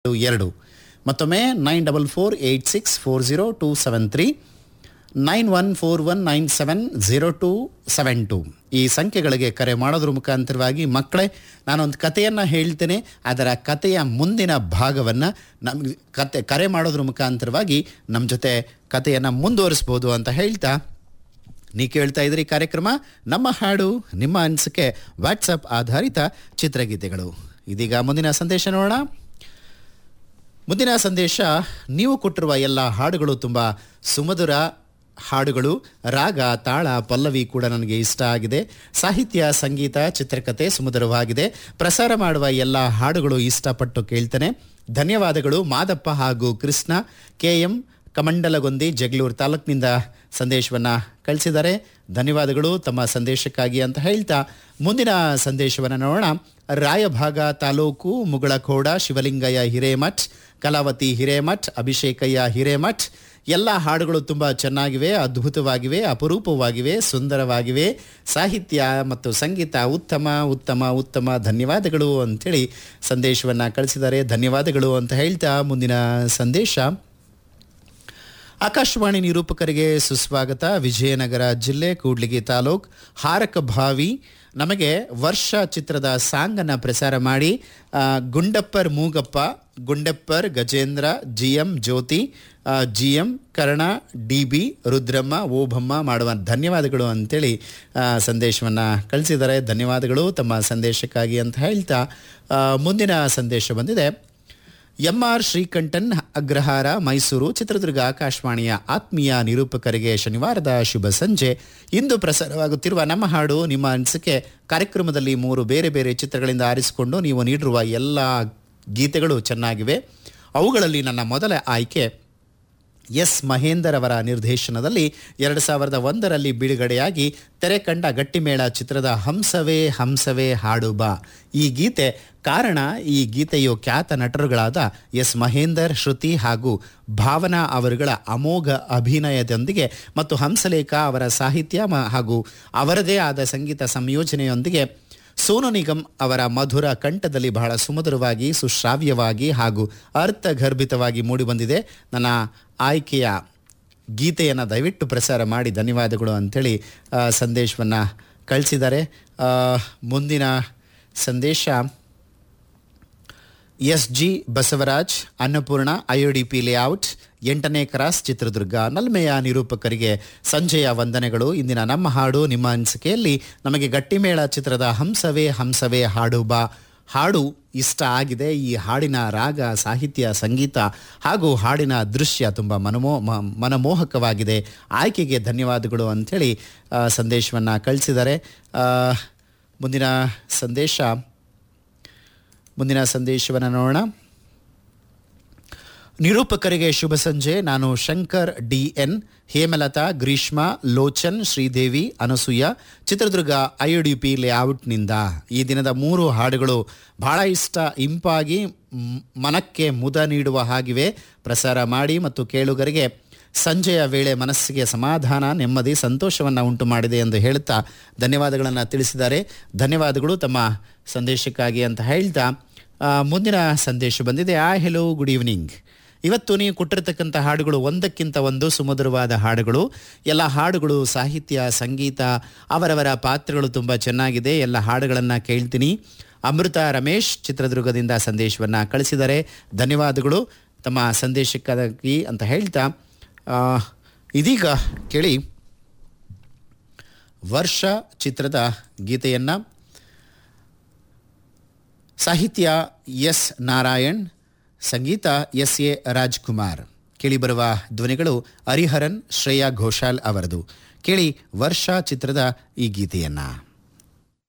ಎರಡು ಮತ್ತೊಮ್ಮೆ nine double four eight six four zero two seven three nine one four one nine seven zero two seven two ಈ ಸಂಖ್ಯೆಗಳಿಗೆ ಕರೆ ಮಾಡೋದ್ರ ಮುಖಾಂತರವಾಗಿ ಮಕ್ಕಳೇ ನಾನೊಂದು ಕಥೆಯನ್ನು ಹೇಳ್ತೇನೆ ಅದರ ಕಥೆಯ ಮುಂದಿನ ಭಾಗವನ್ನು ನಮ್ಗೆ ಕತೆ ಕರೆ ಮಾಡೋದ್ರ ಮುಖಾಂತರವಾಗಿ ನಮ್ಮ ಜೊತೆ ಕಥೆಯನ್ನು ಮುಂದುವರಿಸ್ಬೋದು ಅಂತ ಹೇಳ್ತಾ ನೀ ಕೇಳ್ತಾ ಇದ್ರಿ ಕಾರ್ಯಕ್ರಮ ನಮ್ಮ ಹಾಡು ನಿಮ್ಮ ಅನಿಸಿಕೆ ವಾಟ್ಸಪ್ ಆಧಾರಿತ ಚಿತ್ರಗೀತೆಗಳು ಇದೀಗ ಮುಂದಿನ ಸಂದೇಶ ನೋಡೋಣ ಮುಂದಿನ ಸಂದೇಶ ನೀವು ಕೊಟ್ಟಿರುವ ಎಲ್ಲ ಹಾಡುಗಳು ತುಂಬ ಸುಮಧುರ ಹಾಡುಗಳು ರಾಗ ತಾಳ ಪಲ್ಲವಿ ಕೂಡ ನನಗೆ ಇಷ್ಟ ಆಗಿದೆ ಸಾಹಿತ್ಯ ಸಂಗೀತ ಚಿತ್ರಕಥೆ ಸುಮಧುರವಾಗಿದೆ ಪ್ರಸಾರ ಮಾಡುವ ಎಲ್ಲ ಹಾಡುಗಳು ಇಷ್ಟಪಟ್ಟು ಕೇಳ್ತೇನೆ ಧನ್ಯವಾದಗಳು ಮಾದಪ್ಪ ಹಾಗೂ ಕೃಷ್ಣ ಕೆ ಎಂ ಕಮಂಡಲಗೊಂದಿ ಜಗಳೂರು ತಾಲೂಕಿನಿಂದ ಸಂದೇಶವನ್ನು ಕಳಿಸಿದ್ದಾರೆ ಧನ್ಯವಾದಗಳು ತಮ್ಮ ಸಂದೇಶಕ್ಕಾಗಿ ಅಂತ ಹೇಳ್ತಾ ಮುಂದಿನ ಸಂದೇಶವನ್ನು ನೋಡೋಣ ರಾಯಭಾಗ ತಾಲೂಕು ಮುಗಳಖೋಡ ಶಿವಲಿಂಗಯ್ಯ ಹಿರೇಮಠ್ ಕಲಾವತಿ ಹಿರೇಮಠ್ ಅಭಿಷೇಕಯ್ಯ ಹಿರೇಮಠ್ ಎಲ್ಲ ಹಾಡುಗಳು ತುಂಬ ಚೆನ್ನಾಗಿವೆ ಅದ್ಭುತವಾಗಿವೆ ಅಪರೂಪವಾಗಿವೆ ಸುಂದರವಾಗಿವೆ ಸಾಹಿತ್ಯ ಮತ್ತು ಸಂಗೀತ ಉತ್ತಮ ಉತ್ತಮ ಉತ್ತಮ ಧನ್ಯವಾದಗಳು ಅಂಥೇಳಿ ಸಂದೇಶವನ್ನು ಕಳಿಸಿದ್ದಾರೆ ಧನ್ಯವಾದಗಳು ಅಂತ ಹೇಳ್ತಾ ಮುಂದಿನ ಸಂದೇಶ ಆಕಾಶವಾಣಿ ನಿರೂಪಕರಿಗೆ ಸುಸ್ವಾಗತ ವಿಜಯನಗರ ಜಿಲ್ಲೆ ಕೂಡ್ಲಿಗಿ ತಾಲೂಕ್ ಹಾರಕಭಾವಿ ನಮಗೆ ವರ್ಷ ಚಿತ್ರದ ಸಾಂಗನ್ನು ಪ್ರಸಾರ ಮಾಡಿ ಆ, Gundappar Moogappa Gundappar Gajendra G M Jyothi G M Karna D B Rudramma Obhamma ಮಾಡುವ ಧನ್ಯವಾದಗಳು ಅಂತೇಳಿ ಸಂದೇಶವನ್ನು ಕಳಿಸಿದ್ದಾರೆ ಧನ್ಯವಾದಗಳು ತಮ್ಮ ಸಂದೇಶಕ್ಕಾಗಿ ಅಂತ ಹೇಳ್ತಾ ಆ, ಮುಂದಿನ ಸಂದೇಶ ಬಂದಿದೆ ಎಂ ಆರ್ ಶ್ರೀಕಂಠನ್ ಅಗ್ರಹಾರ ಮೈಸೂರು ಚಿತ್ರದುರ್ಗ ಆಕಾಶವಾಣಿಯ ಆತ್ಮೀಯ ನಿರೂಪಕರಿಗೆ ಶನಿವಾರದ ಶುಭ ಸಂಜೆ ಇಂದು ಪ್ರಸಾರವಾಗುತ್ತಿರುವ ನಮ್ಮ ಹಾಡು ನಿಮ್ಮ ಅನಿಸಿಕೆ ಕಾರ್ಯಕ್ರಮದಲ್ಲಿ ಮೂರು ಬೇರೆ ಬೇರೆ ಚಿತ್ರಗಳಿಂದ ಆರಿಸಿಕೊಂಡು ನೀವು ನೀಡಿರುವ ಎಲ್ಲ ಗೀತೆಗಳು ಚೆನ್ನಾಗಿವೆ ಅವುಗಳಲ್ಲಿ ನನ್ನ ಮೊದಲ ಆಯ್ಕೆ ಎಸ್ ಮಹೇಂದರ್ ಅವರ ನಿರ್ದೇಶನದಲ್ಲಿ ಎರಡು ಸಾವಿರದ ಒಂದರಲ್ಲಿ ಬಿಡುಗಡೆಯಾಗಿ ತೆರೆ ಕಂಡ ಗಟ್ಟಿಮೇಳ ಚಿತ್ರದ ಹಂಸವೇ ಹಂಸವೇ ಹಾಡು ಬಾ ಈ ಗೀತೆ ಕಾರಣ ಈ ಗೀತೆಯು ಖ್ಯಾತ ನಟರುಗಳಾದ ಎಸ್ ಮಹೇಂದರ್ ಶ್ರುತಿ ಹಾಗೂ ಭಾವನಾ ಅವರುಗಳ ಅಮೋಘ ಅಭಿನಯದೊಂದಿಗೆ ಮತ್ತು ಹಂಸಲೇಖ ಅವರ ಸಾಹಿತ್ಯ ಮ- ಹಾಗೂ ಅವರದೇ ಆದ ಸಂಗೀತ ಸಂಯೋಜನೆಯೊಂದಿಗೆ ಸೋನು ನಿಗಮ್ ಅವರ ಮಧುರ ಕಂಠದಲ್ಲಿ ಬಹಳ ಸುಮಧುರವಾಗಿ ಸುಶ್ರಾವ್ಯವಾಗಿ ಹಾಗೂ ಅರ್ಥಗರ್ಭಿತವಾಗಿ ಮೂಡಿಬಂದಿದೆ ನನ್ನ ಆಯ್ಕೆಯ ಗೀತೆಯನ್ನು ದಯವಿಟ್ಟು ಪ್ರಸಾರ ಮಾಡಿ ಧನ್ಯವಾದಗಳು ಅಂಥೇಳಿ ಸಂದೇಶವನ್ನು ಕಳಿಸಿದ್ದಾರೆ ಆ, ಮುಂದಿನ ಸಂದೇಶ S G Basavaraj Annapurna IODP layout ಎಂಟನೇ ಕ್ರಾಸ್ ಚಿತ್ರದುರ್ಗ ನಲ್ಮೆಯ ನಿರೂಪಕರಿಗೆ ಸಂಜೆಯ ವಂದನೆಗಳು ಇಂದಿನ ನಮ್ಮ ಹಾಡು ನಿಮ್ಮ ಅನಿಸಿಕೆಯಲ್ಲಿ ನಮಗೆ ಗಟ್ಟಿಮೇಳ ಚಿತ್ರದ ಹಂಸವೇ ಹಂಸವೇ ಹಾಡು ಬಾ ಹಾಡು ಇಷ್ಟ ಆಗಿದೆ ಈ ಹಾಡಿನ ರಾಗ ಸಾಹಿತ್ಯ ಸಂಗೀತ ಹಾಗೂ ಹಾಡಿನ ದೃಶ್ಯ ತುಂಬ ಮನಮೋ ಮ- ಮನಮೋಹಕವಾಗಿದೆ ಆಯ್ಕೆಗೆ ಧನ್ಯವಾದಗಳು ಅಂಥೇಳಿ ಸಂದೇಶವನ್ನು ಕಳಿಸಿದ್ದಾರೆ ಆ, ಮುಂದಿನ ಸಂದೇಶ ಮುಂದಿನ ಸಂದೇಶವನ್ನು ನೋಡೋಣ ನಿರೂಪಕರಿಗೆ ಶುಭ ಸಂಜೆ ನಾನು Shankar D N Hemalatha Greeshma Lochan Sridevi Anasuya Chitradurga IUDP ಲೇಔಟ್ನಿಂದ ಈ ದಿನದ ಮೂರು ಹಾಡುಗಳು ಬಹಳ ಇಷ್ಟ ಇಂಪಾಗಿ ಮ್- ಮನಕ್ಕೆ ಮುದ ನೀಡುವ ಹಾಗಿವೆ ಪ್ರಸಾರ ಮಾಡಿ ಮತ್ತು ಕೇಳುಗರಿಗೆ ಸಂಜೆಯ ವೇಳೆ ಮನಸ್ಸಿಗೆ ಸಮಾಧಾನ ನೆಮ್ಮದಿ ಸಂತೋಷವನ್ನು ಉಂಟು ಮಾಡಿದೆ ಎಂದು ಹೇಳುತ್ತಾ ಧನ್ಯವಾದಗಳನ್ನು ತಿಳಿಸಿದ್ದಾರೆ ಧನ್ಯವಾದಗಳು ತಮ್ಮ ಸಂದೇಶಕ್ಕಾಗಿ ಅಂತ ಹೇಳ್ತಾ ಆ, ಮುಂದಿನ ಸಂದೇಶ ಬಂದಿದೆ ಆ ಹೆಲೋ ಗುಡ್ ಈವ್ನಿಂಗ್ ಇವತ್ತು ನೀವು ಕೊಟ್ಟಿರ್ತಕ್ಕಂಥ ಹಾಡುಗಳು ಒಂದಕ್ಕಿಂತ ಒಂದು ಸುಮಧುರವಾದ ಹಾಡುಗಳು ಎಲ್ಲ ಹಾಡುಗಳು ಸಾಹಿತ್ಯ ಸಂಗೀತ ಅವರವರ ಪಾತ್ರಗಳು ತುಂಬ ಚೆನ್ನಾಗಿದೆ ಎಲ್ಲ ಹಾಡುಗಳನ್ನು ಕೇಳ್ತೀನಿ ಅಮೃತ ರಮೇಶ್ ಚಿತ್ರದುರ್ಗದಿಂದ ಸಂದೇಶವನ್ನು ಕಳಿಸಿದ್ದಾರೆ ಧನ್ಯವಾದಗಳು ತಮ್ಮ ಸಂದೇಶಕ್ಕಾಗಿ ಅಂತ ಹೇಳ್ತಾ ಆ, ಇದೀಗ ಕೇಳಿ ವರ್ಷ ಚಿತ್ರದ ಗೀತೆಯನ್ನು ಸಾಹಿತ್ಯ ಎಸ್ ನಾರಾಯಣ್ ಸಂಗೀತ ಎಸ್ ಎ ರಾಜ್ಕುಮಾರ್ ಕೇಳಿಬರುವ ಧ್ವನಿಗಳು ಹರಿಹರನ್ ಶ್ರೇಯಾ ಘೋಷಾಲ್ ಅವರದು ಕೇಳಿ ವರ್ಷ ಚಿತ್ರದ ಈ ಗೀತೆಯನ್ನು